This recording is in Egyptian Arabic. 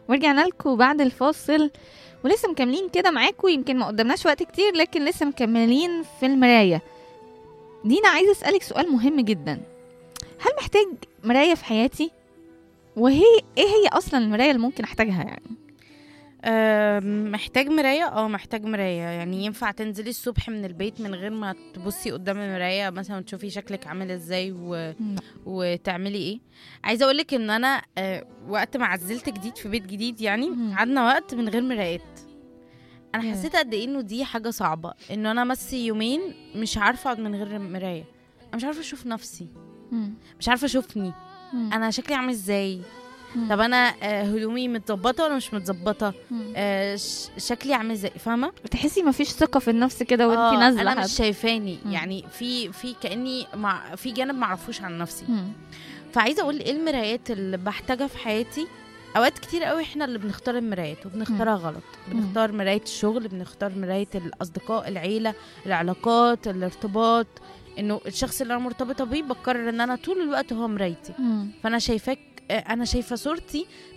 ورجعنا لكم بعد الفاصل ولسه مكملين كده معاكم يمكن ما قدامناش وقت كتير لكن لسه مكملين في المراية دينا عايزة أسألك سؤال مهم جدا هل محتاج مراية في حياتي؟ وهي ايه هي اصلا المراية اللي ممكن احتاجها يعني؟ آم، محتاج مراية اه محتاج مراية يعني ينفع تنزلي الصبح من البيت من غير ما تبصي قدام المراية مثلا تشوفي شكلك عامل ازاي و... وتعملي ايه عايزة اقولك ان انا آه، وقت ما عزلت جديد في بيت جديد يعني مم. قعدنا وقت من غير مرايات انا ياه. حسيت قد ايه انه دي حاجة صعبة انه انا بس يومين مش عارفة اقعد من غير مراية انا مش عارفة اشوف نفسي مم. مش عارفة اشوفني مم. انا شكلي عامل ازاي مم. طب انا آه، هدومي متظبطة ولا مش متظبطة مم. آه، ش- شكلي عامل ازاي فاهمه بتحسي مفيش ثقة في النفس كده وانتي آه، نازلة انا حتى. مش شايفاني مم. يعني في في كاني مع في جانب معرفوش عن نفسي مم. فعايزه اقول ايه المرايات اللي بحتاجها في حياتي اوقات كتير قوي احنا اللي بنختار المرايات وبنختارها غلط مم. بنختار مرايه الشغل بنختار مرايه الاصدقاء العيله العلاقات الارتباط انه الشخص اللي انا مرتبطه بيه بقرر ان انا طول الوقت هو مرايتي مم. فانا شايفاك آه، انا شايفه صورتي